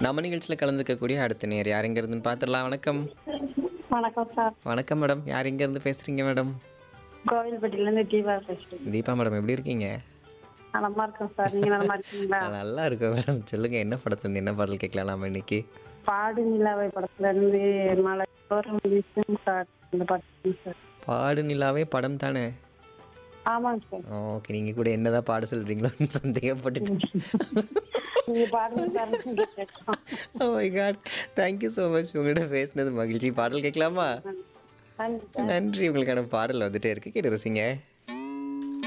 நம்ம நிகழ்ச்சியில் கலந்துக்கக்கூடிய அடுத்த நேர் யார் எங்க இருந்துன்னு பார்த்துடலாம் வணக்கம் வணக்கம் சார் வணக்கம் மேடம் யார் எங்க இருந்து பேசுறீங்க மேடம் கோவில்பட்டியிலேருந்து தீபா பேசுறேன் தீபா மேடம் எப்படி இருக்கீங்க நலமா இருக்கேன் சார் நீங்க நலமா இருக்கீங்களா நான் நல்லா இருக்கேன் மேடம் சொல்லுங்க என்ன படத்துல இருந்து என்ன பாடல் கேட்கலாம் நாம இன்னைக்கு பாடு நிலாவை படத்துல இருந்து மலை தோறும் வீசும் சார் இந்த பாட்டு சார் பாடு நிலாவே படம் தானே ஆமாங்க சார் ஓகே நீங்க கூட என்னதான் பாட சொல்றீங்களோன்னு சந்தேகப்பட்டுட்டு நீங்க பாடுங்க சார் நீங்க கேட்கலாம். Oh my god thank you so much உங்கள்கிட்ட பேசினது மகிழ்ச்சி பாடல் கேட்கலாமா நன்றி நன்றி உங்களுக்கான பாடல் வந்துட்டே இருக்கு கேட்டு ரசிங்க